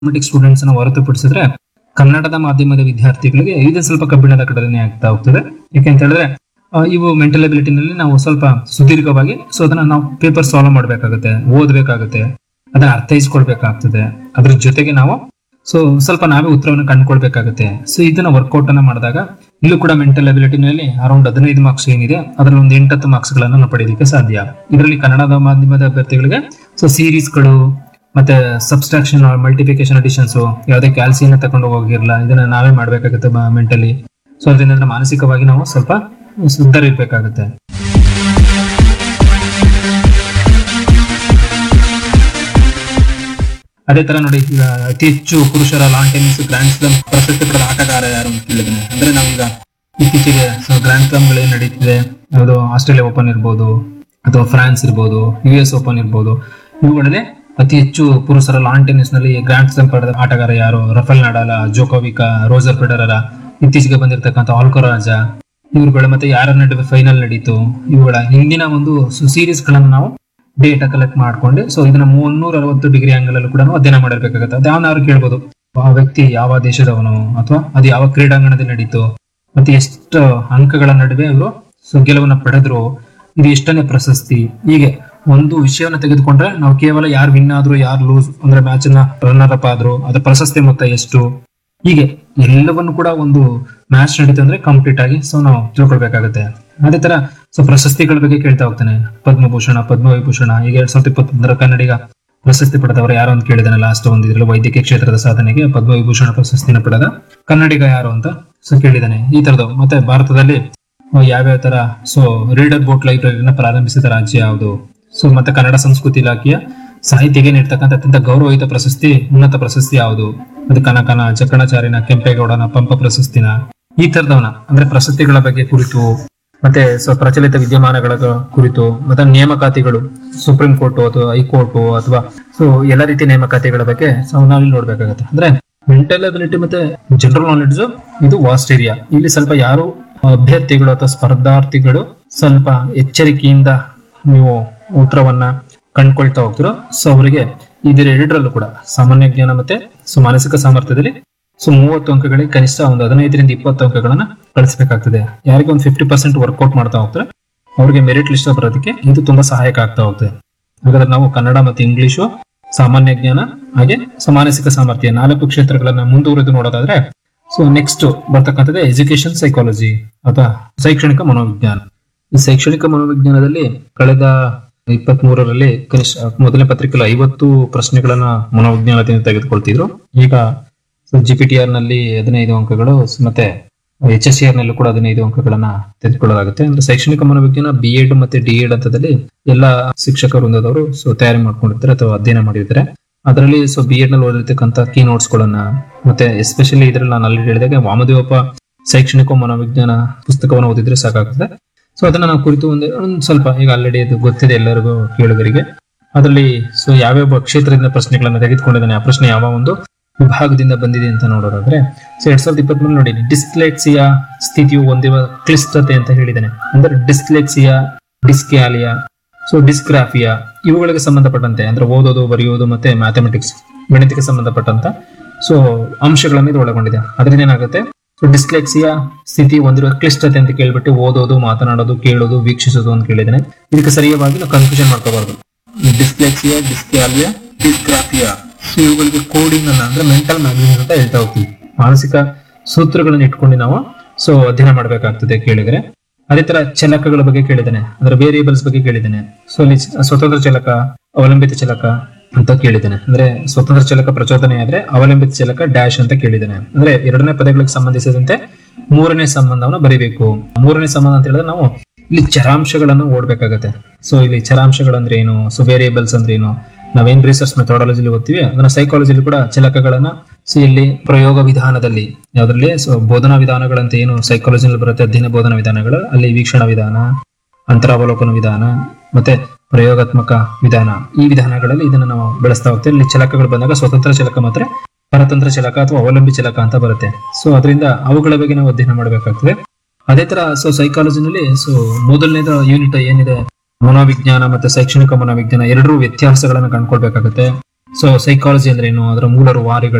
mathematics students ನ ಹೊರತುಪಡಿಸಿದ್ರೆ ಕನ್ನಡದ ಮಾಧ್ಯಮದ ವಿದ್ಯಾರ್ಥಿಗಳಿಗೆ ಇದು ಸ್ವಲ್ಪ ಕಬ್ಬಿಣದ ಕಡಲೆನೇ ಆಗ್ತಾ ಹೋಗ್ತದೆ ಯಾಕೆಂತ ಹೇಳಿದ್ರೆ ಆ, ಇವು ಮೆಂಟಲ್ ಅಬಿಲಿಟಿನಲ್ಲಿ ನಾವು ಸ್ವಲ್ಪ ಸುದೀರ್ಘವಾಗಿ ಸೊ ಅದನ್ನ ನಾವು ಪೇಪರ್ ಸಾಲ್ವ್ ಮಾಡ್ಬೇಕಾಗುತ್ತೆ ಓದ್ಬೇಕಾಗುತ್ತೆ ಅದನ್ನ ಅರ್ಥೈಸ್ಕೊಳ್ಬೇಕಾಗ್ತದೆ ಅದ್ರ ಜೊತೆಗೆ ನಾವು ಸೊ ಸ್ವಲ್ಪ ನಾವೇ ಉತ್ತರವನ್ನು ಕಂಡುಕೊಳ್ಬೇಕಾಗುತ್ತೆ ಸೊ ಇದನ್ನ ವರ್ಕೌಟ್ ಅನ್ನ ಮಾಡಿದಾಗ ಇಲ್ಲೂ ಕೂಡ ಮೆಂಟಲ್ ಅಬಿಲಿಟಿನಲ್ಲಿ ಅರೌಂಡ್ ಹದಿನೈದು ಮಾರ್ಕ್ಸ್ ಏನಿದೆ ಅದರಲ್ಲಿ ಒಂದು ಎಂಟತ್ತು ಮಾರ್ಕ್ಸ್ ಗಳನ್ನ ನಾವು ಪಡೆಯಲಿಕ್ಕೆ ಸಾಧ್ಯ ಇದರಲ್ಲಿ ಕನ್ನಡದ ಮಾಧ್ಯಮದ ಅಭ್ಯರ್ಥಿಗಳಿಗೆ ಸೊ ಸೀರೀಸ್ಗಳು ಮತ್ತೆ ಸಬ್ಸ್ಟ್ರಾಕ್ಷನ್ ಮಲ್ಟಿಫಿಕೇಶನ್ ಅಡಿಷನ್ಸ್ ಯಾವುದೇ ಕ್ಯಾಲ್ಸಿಯನ್ನ ತಗೊಂಡು ಹೋಗಿರಲ್ಲ ಇದನ್ನ ನಾವೇ ಮಾಡ್ಬೇಕಾಗುತ್ತೆ ಮೆಂಟಲಿ ಸೊ ಅದರಿಂದ ಮಾನಸಿಕವಾಗಿ ನಾವು ಸ್ವಲ್ಪ ಸುಧಾರಿರ್ಬೇಕಾಗುತ್ತೆ ಅದೇ ತರ ನೋಡಿ ಈಗ ಅತಿ ಹೆಚ್ಚು ಪುರುಷರ ಲಾನ್ ಟೆನ್ನಿಸ್ ಗ್ರ್ಯಾಂಡ್ ಸ್ಲಾಮ್ ಪ್ರಶಸ್ತಿ ಪಡೆದ ಆಟಗಾರ ಯಾರು ಅಂತ ಕೇಳಿದ್ರೆ ಅಂದ್ರೆ ನಾವೀಗ ಇತ್ತೀಚೆಗೆ ಗ್ರ್ಯಾಂಡ್ ಸ್ಲಾಮ್ ಗಳು ಏನ್ ನಡೀತಿದೆ ಯಾವುದು ಆಸ್ಟ್ರೇಲಿಯಾ ಓಪನ್ ಇರ್ಬೋದು ಅಥವಾ ಫ್ರಾನ್ಸ್ ಇರ್ಬೋದು ಯು ಎಸ್ ಓಪನ್ ಇರ್ಬೋದು ಇವುಗಳಲ್ಲಿ ಅತಿ ಹೆಚ್ಚು ಪುರುಷರ ಲಾನ್ ಟೆನ್ನಿಸ್ ನಲ್ಲಿ ಗ್ರ್ಯಾಂಡ್ ಸ್ಲಾಮ್ ಪಡೆದ ಆಟಗಾರ ಯಾರು ರಫೇಲ್ ನಡಾಲ ಜೋಕೋವಿಕ ರೋಜರ್ ಫೆಡರರ ಇತ್ತೀಚೆಗೆ ಬಂದಿರತಕ್ಕಂಥ ಆಲ್ಕೊರಾಜ ಇವುಗಳ ಮತ್ತೆ ಯಾರ ನಡುವೆ ಫೈನಲ್ ನಡೀತು ಇವುಗಳ ಹಿಂದಿನ ಒಂದು ಸೀರೀಸ್ ಗಳನ್ನ ನಾವು ಡೇಟಾ ಕಲೆಕ್ಟ್ ಮಾಡ್ಕೊಂಡು ಸೊ ಇದನ್ನ ಮುನ್ನೂರ ಅರವತ್ತು ಡಿಗ್ರಿ ಆಂಗಲ್ ಅಲ್ಲೂ ಕೂಡ ನಾವು ಅಧ್ಯಯನ ಮಾಡಬೇಕಾಗುತ್ತೆ ಅದ್ಯಾವನಾದ್ರು ಕೇಳ್ಬೋದು ಆ ವ್ಯಕ್ತಿ ಯಾವ ದೇಶದವನು ಅಥವಾ ಅದು ಯಾವ ಕ್ರೀಡಾಂಗಣದಲ್ಲಿ ನಡೀತು ಮತ್ತೆ ಎಷ್ಟು ಅಂಕಗಳ ನಡುವೆ ಅವರು ಸೊ ಗೆಲುವನ್ನ ಪಡೆದ್ರು ಇದು ಎಷ್ಟನೇ ಪ್ರಶಸ್ತಿ ಹೀಗೆ ಒಂದು ವಿಷಯವನ್ನ ತೆಗೆದುಕೊಂಡ್ರೆ ನಾವು ಕೇವಲ ಯಾರು ವಿನ್ ಆದ್ರು ಯಾರು ಲೂಸ್ ಅಂದ್ರೆ ಮ್ಯಾಚ್ ನ ರನ್ನರ್ ಅಪ್ ಆದ್ರು ಅದ್ರ ಪ್ರಶಸ್ತಿ ಮೊತ್ತ ಎಷ್ಟು ಹೀಗೆ ಎಲ್ಲವನ್ನು ಕೂಡ ಒಂದು ಮ್ಯಾಚ್ ನಡೀತು ಅಂದ್ರೆ ಕಂಪ್ಲೀಟ್ ಆಗಿ ಸೊ ನಾವು ತಿಳ್ಕೊಳ್ಬೇಕಾಗುತ್ತೆ ಅದೇ ತರ ಸೊ ಪ್ರಶಸ್ತಿಗಳ ಬಗ್ಗೆ ಕೇಳ್ತಾ ಹೋಗ್ತಾನೆ ಪದ್ಮಭೂಷಣ ಪದ್ಮವಿಭೂಷಣ ಈಗ ಎರಡ್ ಸಾವಿರದ ಇಪ್ಪತ್ತೊಂದರ ಕನ್ನಡಿಗ ಪ್ರಶಸ್ತಿ ಪಡೆದವರು ಯಾರು ಅಂತ ಕೇಳಿದಾನೆ ಲಾಸ್ಟ್ ಒಂದು ಇದ್ರಲ್ಲಿ ವೈದ್ಯಕೀಯ ಕ್ಷೇತ್ರದ ಸಾಧನೆಗೆ ಪದ್ಮವಿಭೂಷಣ ಪ್ರಶಸ್ತಿನ ಪಡೆದ ಕನ್ನಡಿಗ ಯಾರು ಅಂತ ಸೊ ಕೇಳಿದಾನೆ ಈ ತರದ್ದು ಮತ್ತೆ ಭಾರತದಲ್ಲಿ ಯಾವ್ಯಾವ ತರ ಸೊ ರೀಡರ್ ಬೋಟ್ ಲೈಬ್ರರಿನ ಪ್ರಾರಂಭಿಸಿದ ರಾಜ್ಯ ಯಾವುದು ಸೊ ಮತ್ತೆ ಕನ್ನಡ ಸಂಸ್ಕೃತಿ ಇಲಾಖೆಯ ಸಾಹಿತ್ಯಕ್ಕೆ ನೀಡ್ತಕ್ಕಂಥ ಅತ್ಯಂತ ಗೌರವಯುತ ಪ್ರಶಸ್ತಿ ಉನ್ನತ ಪ್ರಶಸ್ತಿ ಯಾವುದು ಅದು ಕನಕನ ಚಕ್ಕಣಚಾರಿನ ಕೆಂಪೇಗೌಡನ ಪಂಪ ಪ್ರಶಸ್ತಿನ ಈ ತರದವನ ಅಂದ್ರೆ ಪ್ರಶಸ್ತಿಗಳ ಬಗ್ಗೆ ಕುರಿತು ಮತ್ತೆ ಸೊ ಪ್ರಚಲಿತ ವಿದ್ಯಮಾನಗಳ ಕುರಿತು ಮತ್ತೆ ನೇಮಕಾತಿಗಳು ಸುಪ್ರೀಂ ಕೋರ್ಟ್ ಅಥವಾ ಹೈಕೋರ್ಟ್ ಅಥವಾ ಸೊ ಎಲ್ಲ ರೀತಿಯ ನೇಮಕಾತಿಗಳ ಬಗ್ಗೆ ಸೊ ನಾವಿಲ್ಲಿ ನೋಡ್ಬೇಕಾಗತ್ತೆ ಅಂದ್ರೆ ಮೆಂಟಲ್ ಅಬಿಲಿಟಿ ಮತ್ತೆ ಜನರಲ್ ನಾಲೆಡ್ಜ್ ಇದು ವಾಸ್ಟ್ ಏರಿಯಾ ಇಲ್ಲಿ ಸ್ವಲ್ಪ ಯಾರು ಅಭ್ಯರ್ಥಿಗಳು ಅಥವಾ ಸ್ಪರ್ಧಾರ್ಥಿಗಳು ಸ್ವಲ್ಪ ಎಚ್ಚರಿಕೆಯಿಂದ ನೀವು ಉತ್ತರವನ್ನ ಕಂಡ್ಕೊಳ್ತಾ ಹೋಗ್ತಿರೋ ಸೊ ಅವರಿಗೆ ಇದರ ಎರಡರಲ್ಲೂ ಕೂಡ ಸಾಮಾನ್ಯ ಜ್ಞಾನ ಮತ್ತೆ ಸೊ ಮಾನಸಿಕ ಸಾಮರ್ಥ್ಯದಲ್ಲಿ ಸೊ ಮೂವತ್ತು ಅಂಕಗಳಿಗೆ ಕನಿಷ್ಠ ಒಂದು ಹದಿನೈದರಿಂದ ಇಪ್ಪತ್ತು ಅಂಕಗಳನ್ನ ಕಳಿಸಬೇಕಾಗ್ತದೆ ಯಾರಿಗೆ ಒಂದು ಫಿಫ್ಟಿ ಪರ್ಸೆಂಟ್ ವರ್ಕೌಟ್ ಮಾಡ್ತಾ ಹೋಗ್ತಾರೆ ಅವ್ರಿಗೆ ಮೆರಿಟ್ ಲಿಸ್ಟ್ ಬರೋದಕ್ಕೆ ಇದು ತುಂಬಾ ಸಹಾಯಕ ಆಗ್ತಾ ಹೋಗ್ತದೆ ಹಾಗಾದ್ರೆ ನಾವು ಕನ್ನಡ ಮತ್ತೆ ಇಂಗ್ಲಿಷು ಸಾಮಾನ್ಯ ಜ್ಞಾನ ಹಾಗೆ ಸೊ ಮಾನಸಿಕ ಸಾಮರ್ಥ್ಯ ನಾಲ್ಕು ಕ್ಷೇತ್ರಗಳನ್ನ ಮುಂದುವರೆದು ನೋಡೋದಾದ್ರೆ ಸೊ ನೆಕ್ಸ್ಟ್ ಬರ್ತಕ್ಕಂಥದ್ದು ಎಜುಕೇಶನ್ ಸೈಕಾಲಜಿ ಅಥವಾ ಶೈಕ್ಷಣಿಕ ಮನೋವಿಜ್ಞಾನ ಈ ಶೈಕ್ಷಣಿಕ ಮನೋವಿಜ್ಞಾನದಲ್ಲಿ ಕಳೆದ ಇಪ್ಪತ್ತ್ ಮೂರರಲ್ಲಿ ಕನಿಷ್ಠ ಮೊದಲನೇ ಪತ್ರಿಕೆಯಲ್ಲಿ ಐವತ್ತು ಪ್ರಶ್ನೆಗಳನ್ನ ಮನೋವಿಜ್ಞಾನದಿಂದ ತೆಗೆದುಕೊಳ್ತಿದ್ರು ಈಗ ಜಿ ಪಿ ಟಿ ಆರ್ ನಲ್ಲಿ ಹದಿನೈದು ಅಂಕಗಳು ಮತ್ತೆ ಎಚ್ ಎಸ್ ಸಿ ಆರ್ ನಲ್ಲೂ ಕೂಡ ಹದಿನೈದು ಅಂಕಗಳನ್ನ ತೆಗೆದುಕೊಳ್ಳಲಾಗುತ್ತೆ ಅಂದ್ರೆ ಶೈಕ್ಷಣಿಕ ಮನೋವಿಜ್ಞಾನ ಬಿ ಎಡ್ ಮತ್ತೆ ಡಿ ಎಡ್ ಹಂತದಲ್ಲಿ ಎಲ್ಲ ಶಿಕ್ಷಕ ವೃಂದದವರು ಸೊ ತಯಾರಿ ಮಾಡ್ಕೊಂಡಿರ್ತಾರೆ ಅಥವಾ ಅಧ್ಯಯನ ಮಾಡಿರ್ತಾರೆ ಅದರಲ್ಲಿ ಸೊ ಬಿ ಎಡ್ ನಲ್ಲಿ ಓದಿರ್ತಕ್ಕಂಥ ಕೀ ನೋಟ್ಸ್ ಗಳನ್ನ ಮತ್ತೆ ಎಸ್ಪೆಷಲಿ ಇದ್ರಲ್ಲಿ ನಾನು ಅಲ್ಲಿ ಹೇಳಿದಾಗ ವಾಮದೇವಪ್ಪ ಶೈಕ್ಷಣಿಕ ಮನೋವಿಜ್ಞಾನ ಪುಸ್ತಕವನ್ನು ಓದಿದ್ರೆ ಸಾಕಾಗುತ್ತೆ ಸೊ ಅದನ್ನ ನಾವು ಕುರಿತು ಒಂದು ಒಂದು ಸ್ವಲ್ಪ ಈಗ ಆಲ್ರೆಡಿ ಅದು ಗೊತ್ತಿದೆ ಎಲ್ಲರಿಗೂ ಕೇಳುಗರಿಗೆ ಅದರಲ್ಲಿ ಸೊ ಯಾವ್ಯಾವ ಕ್ಷೇತ್ರದಿಂದ ಪ್ರಶ್ನೆಗಳನ್ನ ತೆಗೆದುಕೊಂಡಿದ್ದಾನೆ ಆ ಪ್ರಶ್ನೆ ಯಾವ ಒಂದು ವಿಭಾಗದಿಂದ ಬಂದಿದೆ ಅಂತ ನೋಡೋದಾದ್ರೆ ಸೊ ಎರಡ್ ಸಾವಿರದ ಇಪ್ಪತ್ತ್ ನೋಡಿ ಡಿಸ್ಲೆಕ್ಸಿಯಾ ಸ್ಥಿತಿಯು ಹೊಂದಿರುವ ಕ್ಲಿಷ್ಟತೆ ಅಂತ ಹೇಳಿದ್ದಾನೆ ಅಂದ್ರೆ ಡಿಸ್ಲೆಕ್ಸಿಯಾ ಡಿಸ್ಕ್ಯಾಲಿಯಾ ಸೊ ಡಿಸ್ಗ್ರಾಫಿಯಾ ಇವುಗಳಿಗೆ ಸಂಬಂಧಪಟ್ಟಂತೆ ಅಂದ್ರೆ ಓದೋದು ಬರೆಯೋದು ಮತ್ತೆ ಮ್ಯಾಥಮೆಟಿಕ್ಸ್ ಗಣಿತಕ್ಕೆ ಸಂಬಂಧಪಟ್ಟಂತ ಸೊ ಅಂಶಗಳನ್ನು ಇದು ಒಳಗೊಂಡಿದೆ ಅದರಿಂದ ಏನಾಗುತ್ತೆ ಸೊ ಡಿಸ್ಲೆಕ್ಸಿಯಾ ಸ್ಥಿತಿ ಹೊಂದಿರುವ ಕ್ಲಿಷ್ಟತೆ ಅಂತ ಕೇಳ್ಬಿಟ್ಟು ಓದೋದು ಮಾತನಾಡೋದು ಕೇಳೋದು ವೀಕ್ಷಿಸೋದು ಅಂತ ಕೇಳಿದ್ದೇನೆ ಇದಕ್ಕೆ ಸರಿಯಾಗಿ ನಾವು ಕನ್ಫ್ಯೂಷನ್ ಮಾಡ್ಕೋಬಾರ್ದು ಡಿಸ್ಲೆಕ್ಸಿಯಾ ಡಿಸ್ಕ್ಯಾಲಿಯಾ ಡಿಸ್ಗ್ರಾಫಿಯಾ ಸೊ ಇವುಗಳಿಗೆ ಕೋಡಿಂಗ್ ಅನ್ನ ಅಂದ್ರೆ ಮೆಂಟಲ್ ಮ್ಯಾಗ್ನಿಂಗ್ ಅಂತ ಹೇಳ್ತಾ ಹೋಗ್ತೀವಿ ಮಾನಸಿಕ ಸೂತ್ರಗಳನ್ನ ಇಟ್ಕೊಂಡು ನಾವು ಸೊ ಅಧ್ಯಯನ ಮಾಡಬೇಕಾಗ್ತದೆ ಕೇಳಿದ್ರೆ ಅದೇ ತರ ಚಲಕಗಳ ಬಗ್ಗೆ ಕೇಳಿದ್ದೇನೆ ಅಂದ್ರೆ ವೇರಿಯೇಬಲ್ಸ್ ಬಗ್ಗೆ ಕೇಳಿದ್ದೇನೆ ಸೊ ಅಲ್ಲಿ ಸ್ವತಂತ್ರ ಚಲಕ ಅವಲಂಬಿತ ಚಲಕ ಅಂತ ಕೇಳಿದ್ದೇನೆ ಅಂದ್ರೆ ಸ್ವತಂತ್ರ ಚಲಕ ಪ್ರಚೋದನೆ ಆದ್ರೆ ಅವಲಂಬಿತ ಚಲಕ ಡ್ಯಾಶ್ ಅಂತ ಕೇಳಿದ್ದೇನೆ ಅಂದ್ರೆ ಎರಡನೇ ಪದಗಳಿಗೆ ಸಂಬಂಧಿಸಿದಂತೆ ಮೂರನೇ ಸಂಬಂಧವನ್ನು ಬರೀಬೇಕು ಮೂರನೇ ಸಂಬಂಧ ಅಂತ ಹೇಳಿದ್ರೆ ನಾವು ಇಲ್ಲಿ ಚರಾಂಶಗಳನ್ನು ಓಡ್ಬೇಕಾಗತ್ತೆ ಸೊ ಇಲ್ಲಿ ಚರಾಂಶಗಳಂದ್ರೆ ಏನು ಸೊ ವೇರಿಯೇಬಲ್ಸ್ ಅಂದ್ರೆ ಏನು ನಾವೇನ್ ರಿಸರ್ಚ್ ಮೆಥಾಡಾಲಜಿಲಿ ಓದ್ತೀವಿ ಅದನ್ನ ಸೈಕಾಲಜಿಲಿ ಕೂಡ ಚಲಕಗಳನ್ನ ಸೊ ಇಲ್ಲಿ ಪ್ರಯೋಗ ವಿಧಾನದಲ್ಲಿ ಯಾವ್ದ್ರಲ್ಲಿ ಸೊ ಬೋಧನಾ ವಿಧಾನಗಳಂತ ಏನು ಸೈಕಾಲಜಿನಲ್ಲಿ ಬರುತ್ತೆ ಅಧ್ಯಯನ ಬೋಧನಾ ವಿಧಾನಗಳು ಅಲ್ಲಿ ವೀಕ್ಷಣ ವಿಧಾನ ಅಂತರಾವಲೋಕನ ವಿಧಾನ ಮತ್ತೆ ಪ್ರಯೋಗಾತ್ಮಕ ವಿಧಾನ ಈ ವಿಧಾನಗಳಲ್ಲಿ ಇದನ್ನ ನಾವು ಬೆಳೆಸ್ತಾ ಹೋಗ್ತೇವೆ ಇಲ್ಲಿ ಚಲಕಗಳು ಬಂದಾಗ ಸ್ವತಂತ್ರ ಚಲಕ ಮಾತ್ರ ಪರತಂತ್ರ ಚಲಕ ಅಥವಾ ಅವಲಂಬಿ ಚಲಕ ಅಂತ ಬರುತ್ತೆ ಸೊ ಅದರಿಂದ ಅವುಗಳ ಬಗ್ಗೆ ನಾವು ಅಧ್ಯಯನ ಮಾಡಬೇಕಾಗ್ತದೆ ಅದೇ ತರ ಸೊ ಸೈಕಾಲಜಿನಲ್ಲಿ ಸೊ ಮೊದಲನೇದ ಯೂನಿಟ್ ಏನಿದೆ ಮನೋವಿಜ್ಞಾನ ಮತ್ತೆ ಶೈಕ್ಷಣಿಕ ಮನೋವಿಜ್ಞಾನ ಎರಡರೂ ವ್ಯತ್ಯಾಸಗಳನ್ನ ಕಂಡ್ಕೊಳ್ಬೇಕಾಗುತ್ತೆ ಸೊ ಸೈಕಾಲಜಿ ಅಂದ್ರೆ ಏನು ಅದರ ಮೂಲ ರೂವಾರಿಗಳು